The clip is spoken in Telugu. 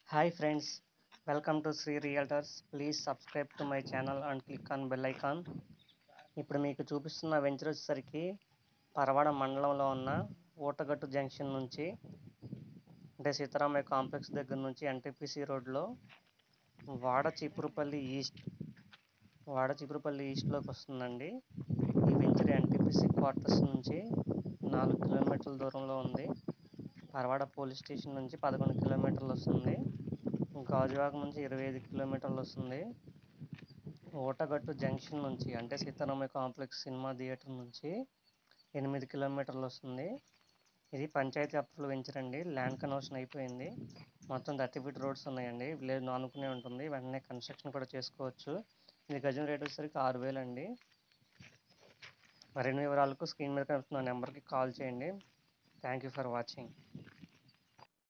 Hi friends, welcome to Sri Realtors. Please subscribe to my channel and click on bell icon. ఇప్పుడు మీకు చూపిస్తున్న వెంచర్ వచ్చేసరికి పరవాడ మండలంలో ఉన్న ఊటగట్టు జంక్షన్ నుంచి అంటే సీతారామయ్య కాంప్లెక్స్ దగ్గర నుంచి ఎన్టీపీసీ రోడ్లో వాడ చిపురుపల్లి ఈస్ట్ వాడ చిపురుపల్లి ఈస్ట్లోకి వస్తుందండి ఈ వెంచర్ ఎన్టీపీసీ క్వార్టర్స్ నుంచి నాలుగు కిలోమీటర్ల దూరంలో ఉంది పరవాడ పోలీస్ స్టేషన్ నుంచి పదకొండు కిలోమీటర్లు వస్తుంది గాజువాక నుంచి ఇరవై ఐదు కిలోమీటర్లు వస్తుంది ఓటగట్టు జంక్షన్ నుంచి అంటే సీతారామయ్య కాంప్లెక్స్ సినిమా థియేటర్ నుంచి ఎనిమిది కిలోమీటర్లు వస్తుంది ఇది పంచాయతీ అప్రూవల్ వెంచర్ అండి ల్యాండ్ కన్వర్షన్ అయిపోయింది మొత్తం థర్టీ ఫీట్ రోడ్స్ ఉన్నాయండి విలేజ్ ఆనుకునే ఉంటుంది వెంటనే కన్స్ట్రక్షన్ కూడా చేసుకోవచ్చు ఇది గజం రేట్ వచ్చేసరికి ఆరు వేలు అండి మరిన్ని వివరాలకు స్క్రీన్ మీద కనిపిస్తున్న నెంబర్కి కాల్ చేయండి థ్యాంక్ యూ ఫర్ వాచింగ్